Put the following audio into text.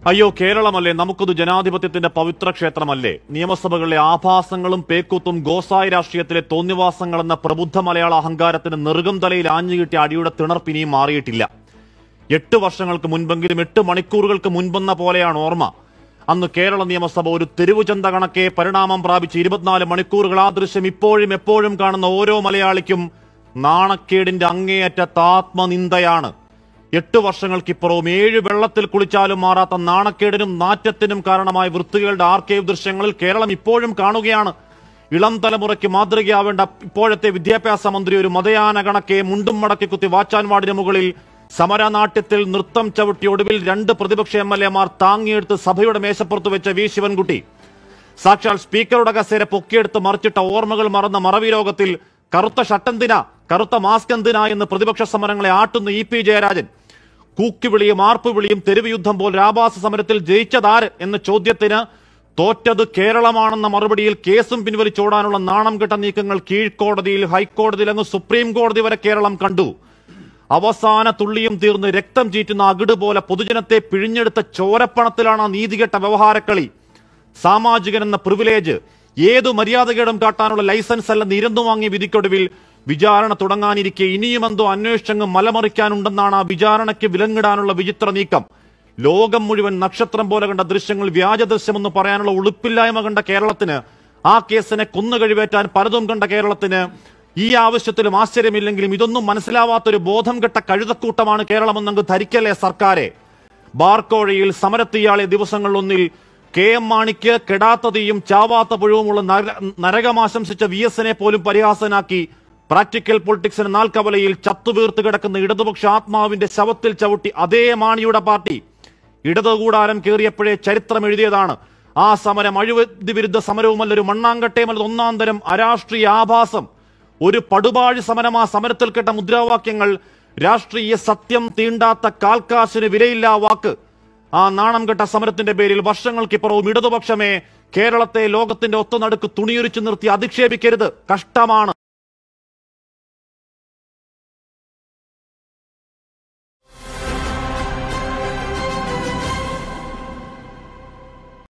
അയ്യോ കേരളമല്ലേ നമുക്കത് ജനാധിപത്യത്തിന്റെ പവിത്ര ക്ഷേത്രമല്ലേ നിയമസഭകളിലെ ആഭാസങ്ങളും പേക്കൂത്തും ഗോസായി രാഷ്ട്രീയത്തിലെ തോന്നിവാസങ്ങളെന്ന പ്രബുദ്ധ മലയാള അഹങ്കാരത്തിന് നെറുകം തലയിൽ ആഞ്ഞുകിട്ടിയ അടിയുടെ തിണർപ്പിനിയും മാറിയിട്ടില്ല എട്ട് വർഷങ്ങൾക്ക് മുൻപെങ്കിലും എട്ട് മണിക്കൂറുകൾക്ക് മുൻപെന്ന പോലെയാണ് ഓർമ്മ അന്ന് കേരള നിയമസഭ ഒരു തെരുവുചന്ത കണക്കെ പരിണാമം പ്രാപിച്ച് ഇരുപത്തിനാല് മണിക്കൂറുകൾ ആ ദൃശ്യം ഇപ്പോഴും എപ്പോഴും കാണുന്ന ഓരോ മലയാളിക്കും നാണക്കേടിന്റെ അങ്ങേയറ്റ ആത്മനിന്ദയാണ് എട്ട് വർഷങ്ങൾക്കിപ്പുറവും ഏഴ് വെള്ളത്തിൽ കുളിച്ചാലും മാറാത്ത നാണക്കേടിനും നാറ്റത്തിനും കാരണമായ വൃത്തികളുടെ ആർക്കൈവ് ദൃശ്യങ്ങളിൽ കേരളം ഇപ്പോഴും കാണുകയാണ് ഇളം തലമുറയ്ക്ക് മാതൃകയാവേണ്ട ഇപ്പോഴത്തെ വിദ്യാഭ്യാസ മന്ത്രി ഒരു മതയാന കണക്കെ മുണ്ടും മടക്കി കുത്തി വാച്ചാൻവാടിന് മുകളിൽ സമരനാട്യത്തിൽ നൃത്തം ചവിട്ടി ഒടുവിൽ രണ്ട് പ്രതിപക്ഷ എം എൽ എമാർ താങ്ങിയെടുത്ത് സഭയുടെ മേശപ്പുറത്ത് വെച്ച വി ശിവൻകുട്ടി സാക്ഷാൽ സ്പീക്കറുടെ കസേര പൊക്കിയെടുത്ത് മറിച്ചിട്ട ഓർമ്മകൾ മറന്ന മറവി രോഗത്തിൽ കറുത്ത ഷട്ടെന്തിനാ കറുത്ത മാസ്ക് എന്തിനാ എന്ന് പ്രതിപക്ഷ സമരങ്ങളെ ആട്ടുന്ന ഇ പി ജയരാജൻ കൂക്കുവിളിയും ആർപ്പുവിളിയും തെരുവ് യുദ്ധം പോലെ രാഭാസ സമരത്തിൽ ജയിച്ചതാര് എന്ന ചോദ്യത്തിന് തോറ്റത് കേരളമാണെന്ന മറുപടിയിൽ കേസും പിൻവലിച്ചോടാനുള്ള നാണം കെട്ട നീക്കങ്ങൾ കീഴ്ക്കോടതിയിൽ ഹൈക്കോടതിയിൽ അങ്ങ് സുപ്രീം കോടതി വരെ കേരളം കണ്ടു അവസാന തുള്ളിയും തീർന്ന് രക്തം ചീറ്റുന്ന അകിട് പോലെ പൊതുജനത്തെ പിഴിഞ്ഞെടുത്ത ചോരപ്പണത്തിലാണ് ആ നീതികെട്ട വ്യവഹാരക്കളി സാമാജികൻ എന്ന പ്രിവിലേജ് ഏതു മര്യാദകേടും കാട്ടാനുള്ള ലൈസൻസ് അല്ലെന്ന് ഇരന്നു വാങ്ങിയ വിധിക്കൊടുവിൽ വിചാരണ തുടങ്ങാനിരിക്കെ ഇനിയുമെന്തോ അന്വേഷണങ്ങൾ മലമറിക്കാനുണ്ടെന്നാണ് ആ വിചാരണയ്ക്ക് വിലങ്ങിടാനുള്ള വിചിത്ര നീക്കം ലോകം മുഴുവൻ നക്ഷത്രം പോലെ കണ്ട ദൃശ്യങ്ങൾ വ്യാജ ദൃശ്യമെന്ന് പറയാനുള്ള ഉളുപ്പില്ലായ്മ കണ്ട കേരളത്തിന് ആ കേസിനെ കൊന്നുകഴിവേറ്റാൻ പലതും കണ്ട കേരളത്തിന് ഈ ആവശ്യത്തിലും ആശ്ചര്യമില്ലെങ്കിലും ഇതൊന്നും മനസ്സിലാവാത്തൊരു ബോധം കെട്ട കഴുതക്കൂട്ടമാണ് കേരളമെന്നങ്ങ് ധരിക്കല്ലേ സർക്കാരെ ബാർക്കോഴയിൽ സമരത്തിയാളിയ ദിവസങ്ങളിലൊന്നിൽ കെ എം മാണിക്ക് കെടാത്ത തീയും ചാവാത്ത പുഴവുമുള്ള നര- നരകമാശംസിച്ച വി എസിനെ പോലും പരിഹാസനാക്കി പ്രാക്ടിക്കൽ പൊളിറ്റിക്സിന് നാൽക്കവലയിൽ ചത്തുവീർത്ത് കിടക്കുന്ന ഇടതുപക്ഷ ആത്മാവിന്റെ ശവത്തിൽ ചവിട്ടി അതേ മാണിയുടെ പാർട്ടി ഇടതുകൂടാരം കയറിയപ്പോഴേ ചരിത്രം എഴുതിയതാണ് ആ സമരം അഴിമതി വിരുദ്ധ സമരവുമല്ലൊരു മണ്ണാങ്കട്ടയുമല്ല ഒന്നാം തരം അരാഷ്ട്രീയ ആഭാസം ഒരു പടുപാഴി സമരം ആ സമരത്തിൽ കേട്ട മുദ്രാവാക്യങ്ങൾ രാഷ്ട്രീയ സത്യം തീണ്ടാത്ത കാൽക്കാശിന് വിലയില്ലാ വാക്ക് ആ നാണം കെട്ട സമരത്തിന്റെ പേരിൽ വർഷങ്ങൾക്കിപ്പുറവും ഇടതുപക്ഷമേ കേരളത്തെ ലോകത്തിന്റെ ഒത്തുനടുക്ക് തുണിയൊരിച്ചു നിർത്തി അധിക്ഷേപിക്കരുത് കഷ്ടമാണ്